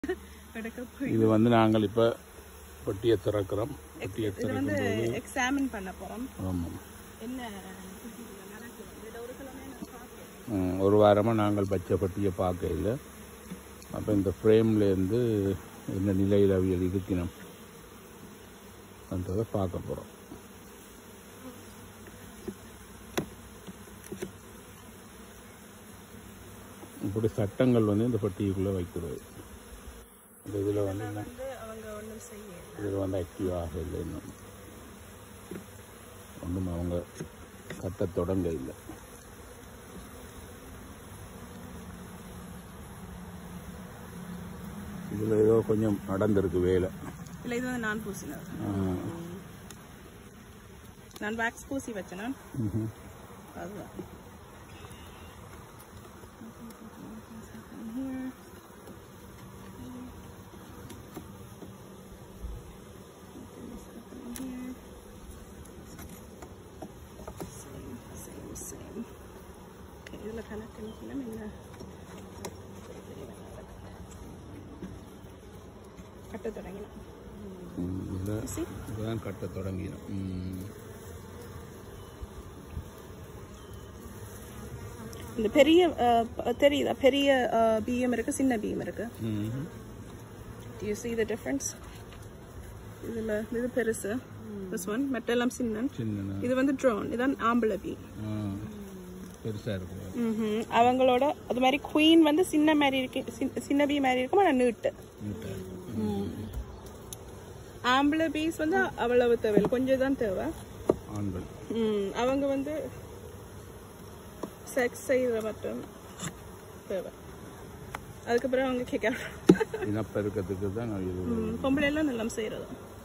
எடுக்க போய் இது வந்து நாங்கள் இப்போ பெட்டியை திறக்கிறோம் பெட்டியை இது வந்து திறக்கும் எக்ஸாமின் பண்ண போறோம் ஆமாம் என்ன இதுல நடக்குது இது ஒரு கிழமை நான் பார்க்கிறேன் ம், ஒரு வாரமாக நாங்கள் பச்சை பட்டியை பார்க்க இல்லை அப்போ இந்த ஃப்ரேம்லேருந்து என்ன நிலையில் அவியல் இருக்கணும்ன்றதை பார்க்க போகிறோம் இப்படி சட்டங்கள் வந்து இந்த பட்டியக்குள்ளே வைக்கிறது இந்த இதில் வந்து என்ன வந்து அவங்க ஒன்றும் செய்ய இதில் வந்து ஆக்டிவ் ஆகலை இன்னும் ஒன்றும் அவங்க கட்ட தொடங்க இல்லை இதில் ஏதோ கொஞ்சம் நடந்திருக்கு வேலை இல்லை இது வந்து நான் பூசினது ஆ, நான் வேக்ஸ் பூசி வச்சேனா ம்ஹும். அதுதான் இதில் கணக்கு என்ன கட்ட தொடங்கினேன் ம், இதில் See? இப்பதான் கட்ட தொடங்கினோம் ம். இந்த பெரிய அஹ், ப- தெரியுதா பெரிய பிஎம் இருக்கு சின்ன பிஎம் இருக்கு ம்ஹும். Do you see the difference? இதுல இது பெருசு this one மெட்டெல்லாம் சின்ன சின்ன இது வந்து ட்ரோன் இதான் ஆம்பளை பி பெருசாக இருக்கும் ம்ஹும். அவங்களோட அது மாதிரி குயின் வந்து சின்ன மாதிரி இருக்கு சின்ன- சின்ன பி மாதிரி இருக்கும் ஆனால் நீட்டு நீட்டாக இருக்கும் ஆம்பளை பீஸ் வந்து அவ்வளவு தேவை கொஞ்சம் தான் தேவை ஆண்கள் ம், அவங்க வந்து செக்ஸ் செய்கிற மட்டும் தேவை அதுக்கப்புறம் அவங்க கேட்க இனப்பெருக்கத்துக்கு தான் நான் இது பொம்பளை எல்லாம் நல்லா செய்யறது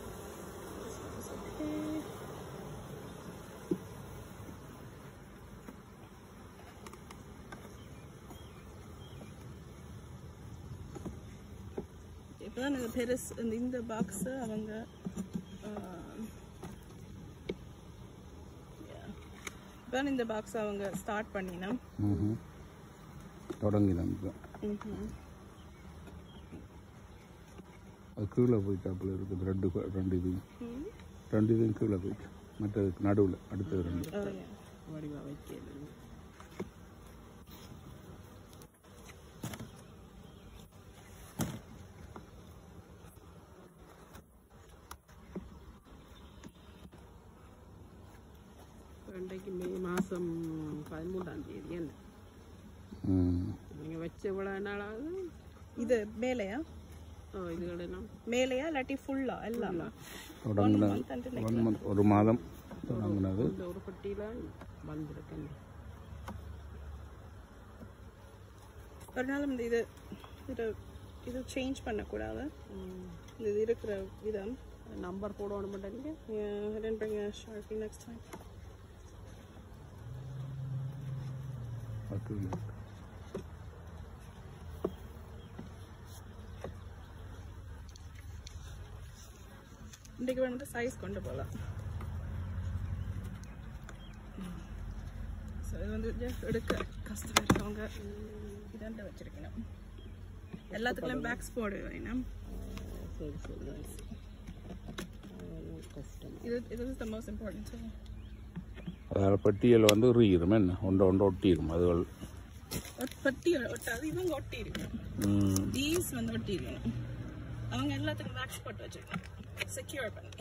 இப்போதான் எனக்கு பெருசு இந்த இந்த பாக்ஸ் அவங்க இப்போதான் இந்த பாக்ஸ் அவங்க ஸ்டார்ட் பண்ணினா ம்ஹும். தொடங்கினோம் இப்போ ம்ஹும். அது கீழே போயிட்டாப்புல இருக்குது ரெண்டு கு- ரெண்டு இது ம். ரெண்டு இதுவும் கீழே போயிட்டு மற்றது நடுவில் அடுத்தது ரெண்டு Oh, yeah. வடிவா வைக்கிறது ரெண்டைக்கு மே மாதம் பதிமூன்றாம் தேதி என்ன ம். நீங்கள் வச்ச இவ்வளோ நாளாவது இது மேலையா ஓ இதுகளெல்லாம் மேலையா இல்லாட்டி ஃபுல்லா எல்லாம் தொடங்கினது month until ஒன் மந்த் ஒரு மாதம் தொடங்கினது இந்த ஒரு பட்டியில் வந்திருக்கேன் ஒரு நாள் இந்த இது இது இது சேஞ்ச் பண்ணக்கூடாது இந்த இது இருக்கிற விதம் நம்பர் போடணும் மாட்டேங்க Yeah, I didn't bring a sharpie next time. பத்து இல்லை. இன்றைக்கு வந்து சைஸ் கொண்டு போகலாம் ஸோ இது வந்து just எடுக்க கஷ்டம் இருக்கவங்க இதாண்ட வச்சிருக்கணும் எல்லாத்துக்குலாம் பேக்ஸ் போடு வேணும் சரி சரி அதெல்லாம் கஷ்டம் இது இது இஸ் த மோஸ்ட் இம்பார்ட்டன்ட் அதாவது பட்டியல் வந்து உருகிரும் என்ன ஒன்றை ஒன்றை ஒட்டிடும் அதுகள் பட்டி ஒட்டாது இவங்க ஒட்டி இருக்கு ம். தீஸ் வந்து ஒட்டி இருக்கணும் அவங்க எல்லாத்துக்கும் வேக்ஸ் போட்டு வச்சிருக்கணும் செக்யூர் பண்ணி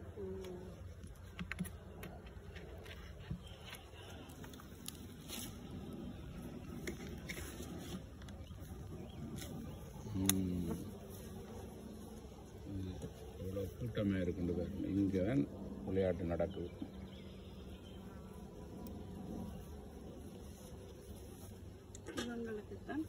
எவ்வளோ கூட்டமாக இருக்குன்னு பாருங்க இங்கே தான் விளையாட்டு நடக்குது இவங்களுக்கு தான்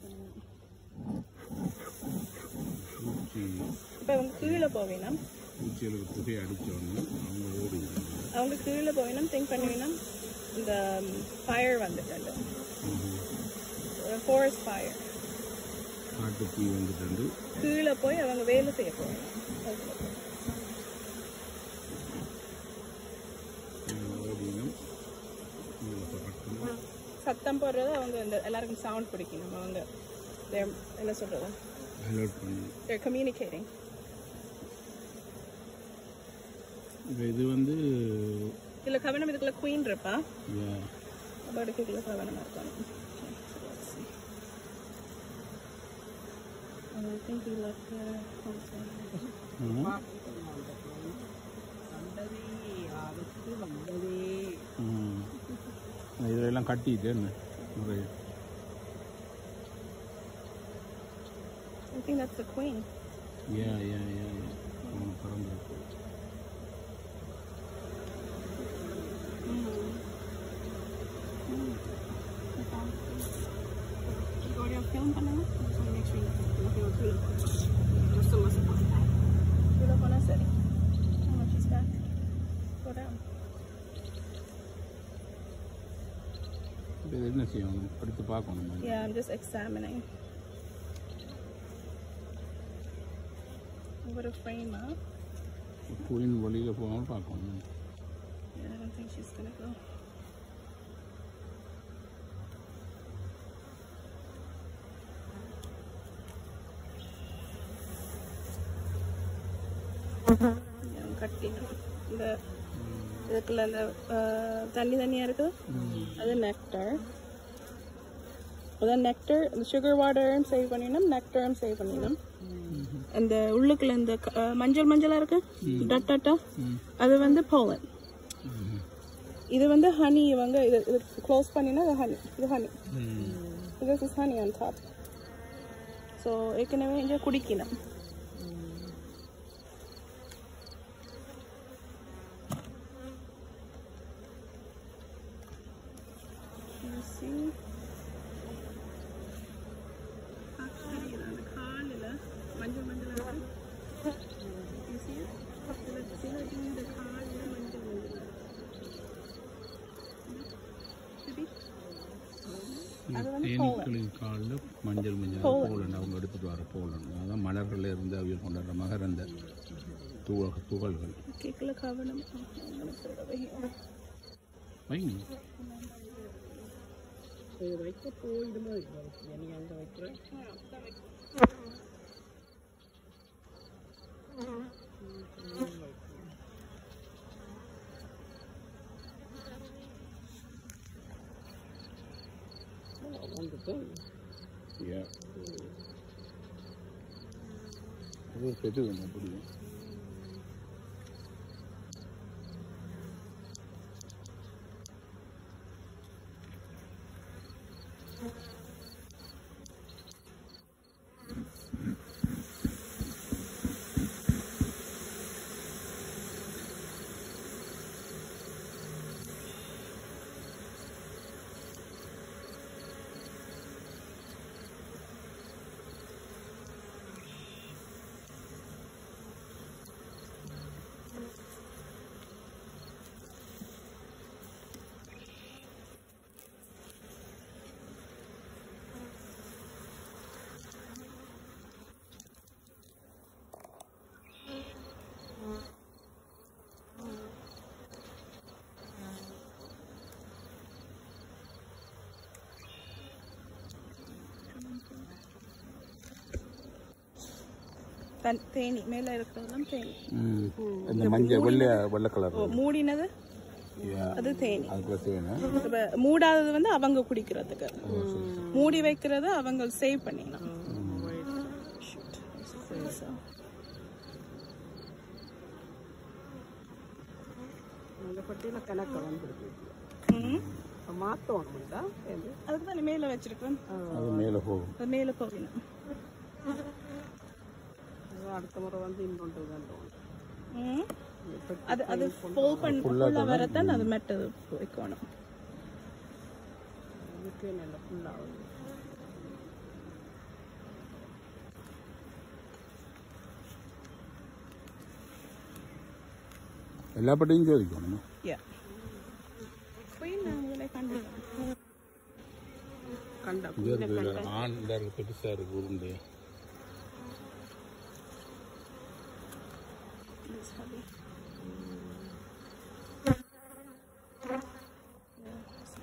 பூச்சி இப்போ அவங்க கீழே போவேணும் பூச்சிகளுக்கு புகை அடித்தோடனே அவங்க ஓடிடுறாங்க அவங்க கீழே போவேணும் திங்க் பண்ணுவீங்கன்னா இந்த ஃபயர் வந்துட்டு ஃபாரஸ்ட் ஃபயர் காட்டு தீ வந்துட்டு கீழே போய் அவங்க வேலை செய்ய போவாங்க ஓடினும் இதில் பறக்கணும் சத்தம் போடுறது அவங்க இந்த எல்லாருக்கும் சவுண்ட் பிடிக்கணும் அவங்க they- என்ன சொல்றது அலர்ட் பண்ணி They're communicating. இப்போ இது வந்து இதுல கவனம் இதுக்குள்ள குயின் இருப்பா yeah, படுக்கு இதுல கவனமா இருக்கணும் I think he left there. ம், வந்ததே ஆபத்து வந்ததே ம். இதெல்லாம் கட்டிட்டு என்ன நிறைய I think that's the queen. ஏ ஏ ஏ அவனுக்கு பறந்துருக்கு Audio film பண்ணுங்க make sure you feel மஸ்து மஸ்து இவ்வளோ போனால் சரி How much is that? Go down. இப்போ இது என்ன செய்யணும் படித்து பார்க்கணும் Yeah, I'm just examining. What a frame, huh? Queen வழியில் போகாமல் பார்க்கணும் Yeah, I don't think she's gonna go. Yeah, கட்டிடும் இந்த இதுக்குள்ள இந்த அஹ், தண்ணி தண்ணியா இருக்குது அது நெக்டர் அதான் நெக்டர் இந்த சுகர் வாட்டரும் சேவ் பண்ணிடணும் நெக்டரும் சேவ் பண்ணிடணும் அந்த உள்ளுக்குள்ள இந்த க- அஹ், மஞ்சள் மஞ்சளா இருக்கு டட் டட்டா அது வந்து போலன் இது வந்து ஹனி இவங்க இது இது க்ளோஸ் பண்ணினா இது ஹனி இது honey this is honey on top so ஏற்கனவே இங்கே குடிக்கணும் You see? பார்க்க தெரியுதா? அந்த காலில் மஞ்சள் மஞ்சள் இருக்கு You see it? சில சில இந்த காலில் மஞ்சள் மஞ்சள் இருக்கு. See? அது வந்து தேனீக்களின் காலில் மஞ்சள் மஞ்சள் போலண்ட் அவங்க எடுத்துட்டு வர போலண்ட் அதான் மலர்களில் இருந்து அவியல் கொண்டாடுற மகரந்த துவ துகள்கள் கேட்கல கவனம் வைங்க இது வைக்க போயிடுமோ நீ அங்கே வைக்கிற வந்துட்டு Yeah. அது ஒரு பெது வேணும் புரியும் தன் தேனி மேலே இருக்கிறதெல்லாம் தேனி ம் இந்த மஞ்சள் வெள்ளை வெள்ளை கலர் ஓ, மூடினது Yeah. அது தேனி அதுக்குள்ள தேனை இப்ப மூடாதது வந்து அவங்க குடிக்கிறதுக்கு மூடி வைக்கிறது அவங்க சேவ் பண்ணிடலாம் So, அந்த பட்டியில் கணக்கு வந்துருக்கு ம். இப்போ மாற்றணும்டா இது அதுக்கு தான் மேலே வச்சிருக்கேன் அது மேலே போகும் அது மேலே போகணும் அது அடுத்த முறை வந்து இன்னொன்று கண்டோம் ம். அது அது ஃபோல் பண்ண ஃபுல்லாக வரத்தான் அது மெட்டது வைக்கணும் இதுக்கு நல்ல ஃபுல்லாகுது எல்லா பட்டையும் சோதிக்கணுமா யா போய் நான் உங்களை கண்டுக்கிறேன் கண்டா இது இருக்கு ஆண் இந்த இருக்கு பெருசாக இருக்கு உருண்டு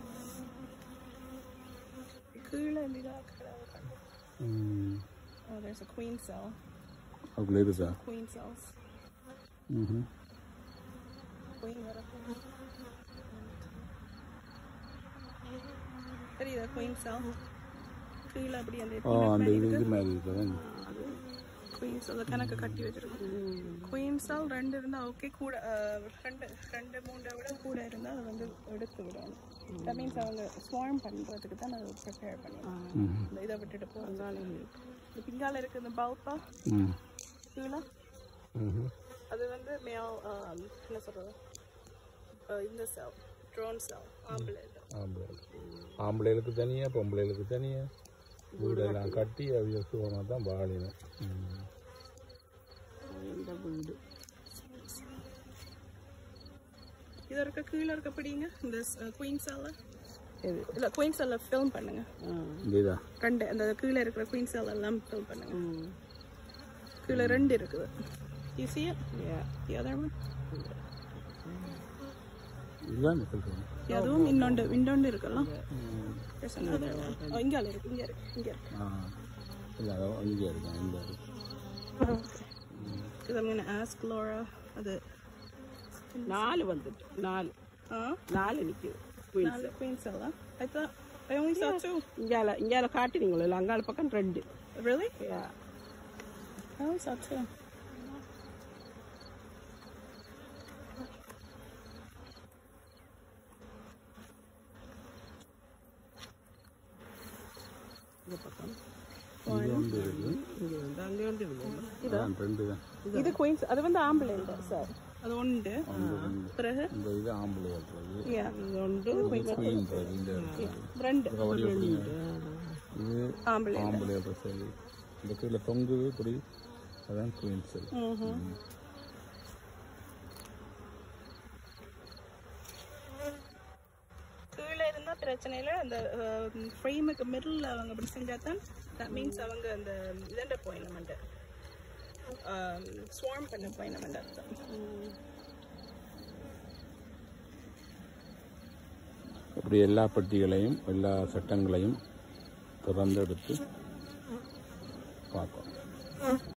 கீழே இதாக ம் ஒரு there's a queen cell. அதுக்குள்ளே இருக்கா Queen cells. ம் Queen வர தெரியுதா queen cell? கீழே அப்படி அந்த ஓ அந்த இது இது மாதிரி இருக்குது queen cell கணக்கு கட்டி வச்சிருக்கோம் queen cell ரெண்டு இருந்தா ஓகே கூட அஹ், ரெண்டு ரெண்டு மூண்டை விட கூட இருந்தா அதை வந்து எடுத்து விடணும் that means அவங்க swarm பண்றதுக்கு தான் அதை ப்ரிப்பேர் பண்ணிடுவோம் ம் இந்த இதை விட்டுட்டு போகிறதால இந்த பிங்கால இருக்கு இந்த பல்பா ம் கீழே ம் அது வந்து மேல் என்ன சொல்றது அஹ், இந்த செல் ட்ரோன் செல் ஆம்பளை இது. ஆம்பளை ஆம்பளைகளுக்கு தனியாக பொம்பளைகளுக்கு தனியாக வீடெல்லாம் கட்டி அவிய சுகமாக தான் வாழினோம் இந்த வீடு இது இருக்க கீழே இருக்க பிடிங்க இந்த குயின் செல்ல இல்ல குயின் செல்ல ஃபில்ம் பண்ணுங்க இந்த இதா ரெண்டு அந்த கீழே இருக்கிற குயின் செல் எல்லாம் ஃபில் பண்ணுங்க கீழே ரெண்டு இருக்குது You see it? Yeah. The other one? இதுதான் சொல்கிறேன் அதுவும் இன்னொண்டு இன்னொண்டு இருக்கலாம் There's another one. Oh, இங்கால இருக்கு இங்க இருக்கு இங்க இருக்கு ஆ இல்லை அதான் இங்கே இருக்கேன் இங்கே இருக்கு Because I'm gonna ask Laura அது நாலு வந்துட்டு நாலு ஆ நாலு நிக்குது queens. நாலு queen cell ah? I thought I only saw two. இங்கால இங்கால காட்டினீங்களோ இல்லை அங்கால பக்கம் ரெண்டு Really? Yeah. I only saw two. இந்த பக்கம் இங்கே ஒன்று இருக்குது இங்கே வந்து அங்கே வந்து இல்லை அதான் ரெண்டு தான் இது குயின்ஸ் அது வந்து ஆம்பளை இல்லை சார் அது உண்டு பிறகு இந்த இது ஆம்பளை இருக்கிறது yeah, இது ஒன்று குயின் இந்த ரெண்டு கபடி எப்படிங்க இது ஆம்பளை ஆம்பளை சரி இந்த கீழே தொங்குது இப்படி அதான் குயின் செல் ம்ஹும். கீழே இருந்தா பிரச்சனை இல்லை அந்த ஃப்ரேமுக்கு மிடில் அவங்க அப்படி செஞ்சா தான் தட் மீன்ஸ் அவங்க அந்த இதண்ட போயினமெண்ட் ஸ்வார்ம் பண்ண போயினமெண்ட் அர்த்தம் இப்படி எல்லா பெட்டிகளையும் எல்லா சட்டங்களையும் திறந்தெடுத்து பார்ப்போம்